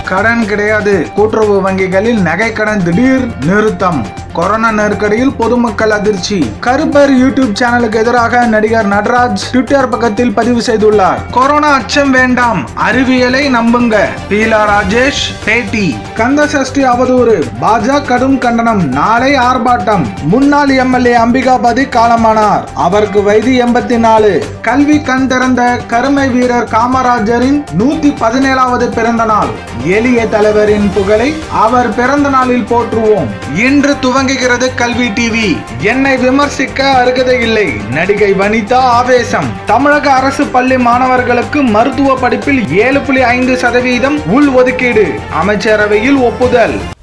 கடன் கிடையாது கூட்டுறவு வங்கிகளில் நகை கடன் திடீர் நிறுத்தம் கொரோனா நெருக்கடியில் பொதுமக்கள் அதிர்ச்சி கருப்பர் யூடியூப் சேனலுக்கு எதிராக நடிகர் நடராஜ் ட்விட்டர் பக்கத்தில் பதிவு செய்துள்ளார் கொரோனா அச்சம் வேண்டாம் அறிவியலை நம்புங்க பீலா ராஜேஷ் பேட்டி கந்த சஷ்டி அவதூறு பாஜக கடும் கண்டனம் நாளை ஆர்ப்பாட்டம் முன்னாள் எம்எல்ஏ அம்பிகாபதி காலமானார் அவருக்கு வயது எண்பத்தி நாலு கல்வி கண் திறந்த கருமை வீரர் காமராஜரின் நூத்தி பதினேழாவது பிறந்த நாள் எளிய தலைவரின் புகழை அவர் பிறந்த நாளில் போற்றுவோம் இன்று துவங்குகிறது கல்வி டிவி என்னை விமர்சிக்க அருகதை இல்லை நடிகை வனிதா ஆவேசம் தமிழக அரசு பள்ளி மாணவர்களுக்கு மருத்துவ படிப்பில் ஏழு புள்ளி ஐந்து சதவீதம் உள் ஒதுக்கீடு அமைச்சரவையில் ஒப்புதல்